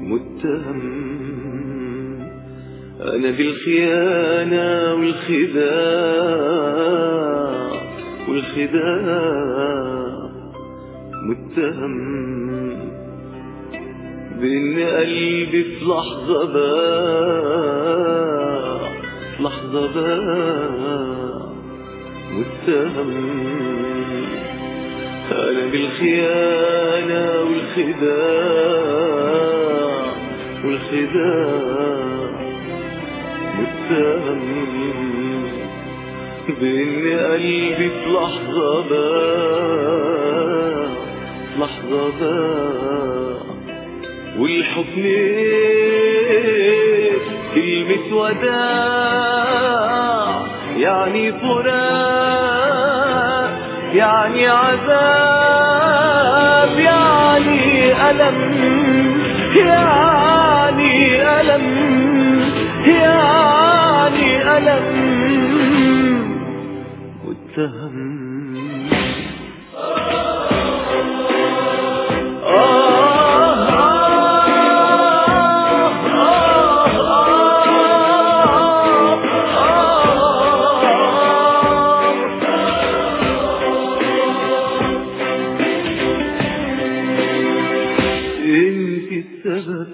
متهم أنا بالخيانة والخداع والخداع متهم بإن قلبي في لحظة باع في لحظة باع متهم أنا بالخيانة والخداع والخداع متهم بإن قلبي في لحظة باع في لحظة باع والحب كلمة وداع يعني فراق يعني عذاب يعني ألم يعني ألم يعني ألم متهم انت السبب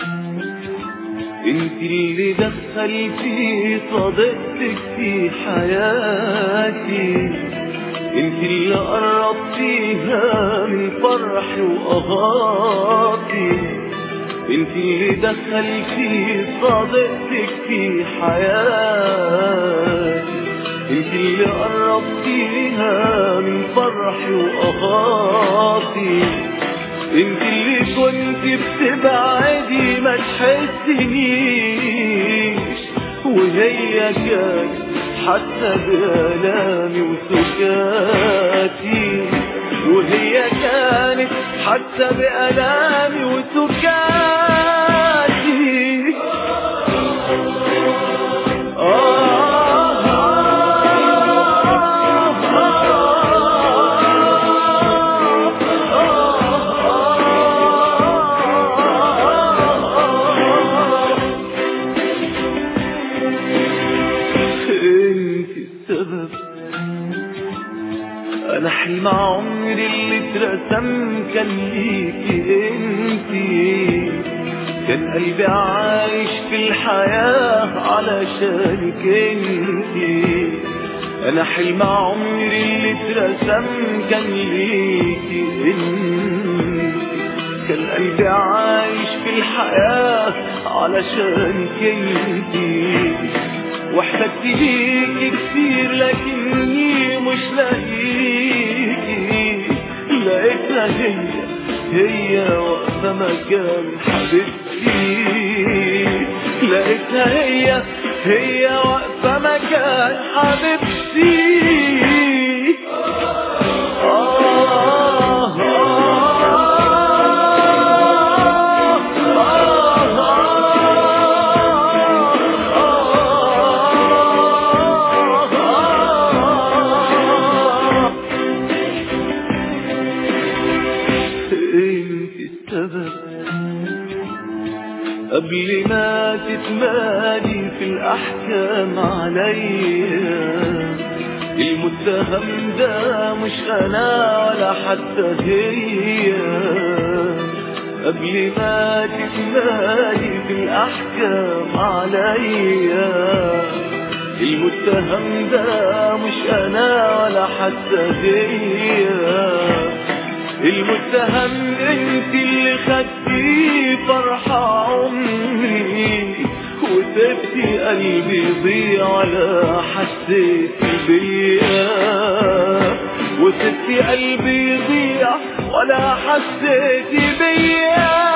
انت اللي دخلتي صديقتك في حياتي انت اللي قربتيها من فرحي وقهاتي انت اللي دخلتي صديقتك في حياتي انت اللي قربتيها من فرحي وقهاتي انت اللي كنت بتبعدي ما تحسنيش وهي كانت حتى بآلامي وسكاتي وهي كانت حتى بآلامي وسكاتي انت السبب انا حلم عمري اللي اترسم كان ليكي انتي كان قلبي عايش في الحياة علشانك انتي انا حلم عمري اللي اترسم كان ليكي انتي كان قلبي عايش في الحياة علشانك انتي واحتجت ليكي كتير لكني مش لاقيكي لقيتها هي هي واقفة مكان حبيبتي لقيتها هي هي واقفة مكان حبيبتي آه انت السبب قبل ما تتمادي في الأحكام عليا المتهم ده مش أنا ولا حتى هي قبل ما تتمادي في الأحكام عليا المتهم ده مش أنا ولا حتى هي المتهم انت اللي خدتي فرحة عمري وسبتي قلبي يضيع ولا حسيت بيا وسبتي قلبي يضيع ولا حسيت بيا